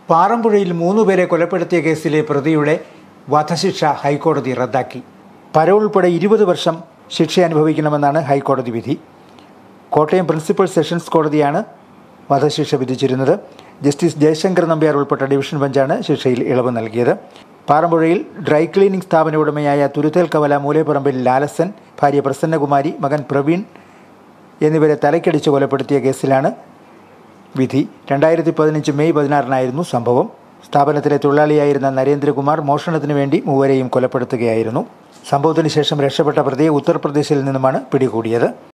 പാറമ്പുഴയിൽ മൂന്നുപേരെ കൊലപ്പെടുത്തിയ കേസിലെ പ്രതിയുടെ വധശിക്ഷ ഹൈക്കോടതി റദ്ദാക്കി പരോൾ ഉൾപ്പെടെ ഇരുപത് വർഷം ശിക്ഷ അനുഭവിക്കണമെന്നാണ് ഹൈക്കോടതി വിധി കോട്ടയം പ്രിൻസിപ്പൽ സെഷൻസ് കോടതിയാണ് വധശിക്ഷ വിധിച്ചിരുന്നത് ജസ്റ്റിസ് ജയശങ്കർ നമ്പ്യാർ ഉൾപ്പെട്ട ഡിവിഷൻ ബെഞ്ചാണ് ശിക്ഷയിൽ ഇളവ് നൽകിയത് പാറമ്പുഴയിൽ ഡ്രൈ ക്ലീനിംഗ് സ്ഥാപന ഉടമയായ തുരുത്തേൽ കവല മൂലേപ്പറമ്പിൽ ലാലസൻ ഭാര്യ പ്രസന്നകുമാരി മകൻ പ്രവീൺ എന്നിവരെ തലക്കടിച്ച് കൊലപ്പെടുത്തിയ കേസിലാണ് വിധി രണ്ടായിരത്തി പതിനഞ്ച് മെയ് പതിനാറിനായിരുന്നു സംഭവം സ്ഥാപനത്തിലെ തൊഴിലാളിയായിരുന്ന നരേന്ദ്രകുമാർ മോഷണത്തിനു വേണ്ടി മൂവരെയും കൊലപ്പെടുത്തുകയായിരുന്നു സംഭവത്തിന് ശേഷം രക്ഷപ്പെട്ട പ്രതിയെ ഉത്തർപ്രദേശിൽ നിന്നുമാണ് പിടികൂടിയത്